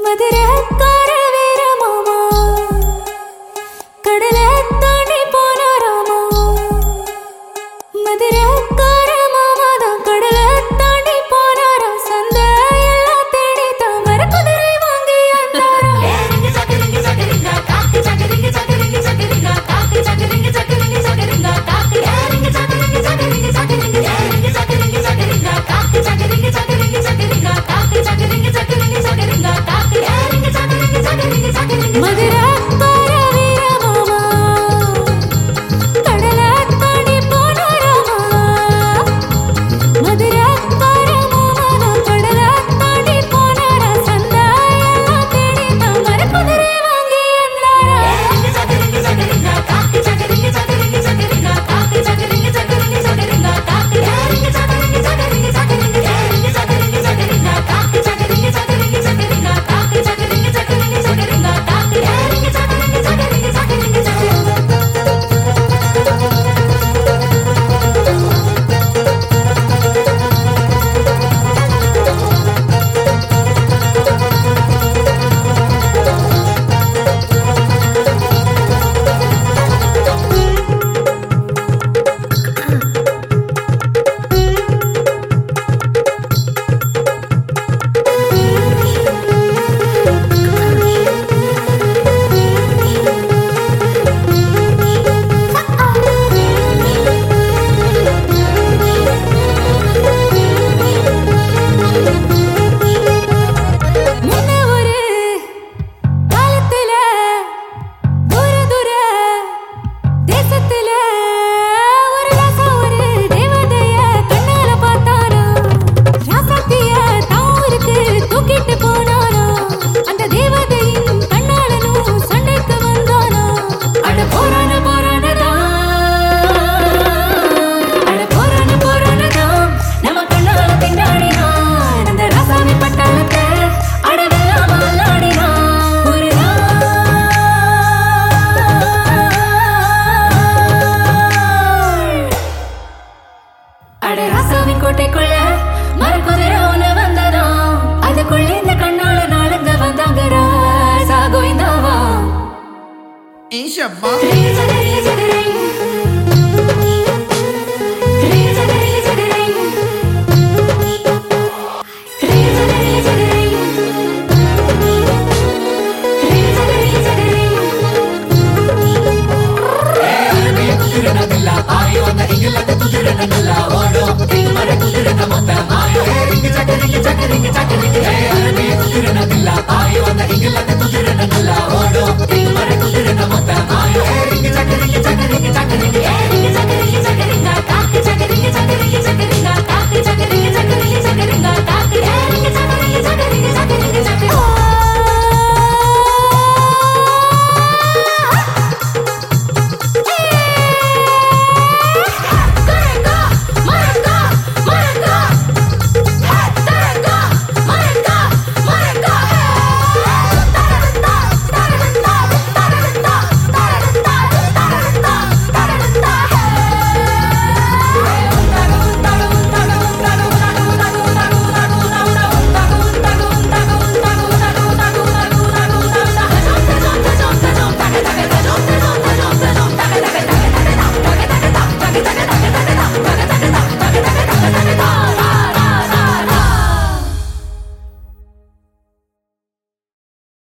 மதுரக்கார வீர மாமா கடல தாண்டி போனாராமா மதுரக்கார மாமா தான் கடல தாண்டி போனாரா சந்த எல்லாம் தேடி தான் மரக்குதிரை வாங்கி வந்தாரா மதுரக்கார வீர மாமா கடல தாண்டி போனாராமா மதுரக்கார மாமா தான் கடல தாண்டி போனாரா சந்த எல்லாம் தேடி தான் மரக்குதிரை வாங்கி வந்தாரா முன்ன ஒரு காலத்துல தூர தூர தேசத்துல ஒரு ராசா ஒரு தேவதைய கண்ணால பார்த்தாரா ராசாத்திய தாவருக்கு தூக்கிட்டு போனாரா அந்த தேவதையின் கண்ணாளனும் சண்டைக்கு வந்தானா அட போறான போறானதா அட போறான போறானதா நம்ம கண்ணால திண்டாடினான் அந்த ராசாவி பட்டாளத்தை அடவெல்லாம் விளையாடினான் ஒரு நாள் அட ராசாவின் கோட்டைக்குள்ள மரக்குதிரை ஒண்ணு வந்ததாம் அதுக்குள்ள இந்த கண்ணால நாளுங்க வந்தாங்கடா சாகோய்ந்தாவா ஈஷப்பா ஓடும்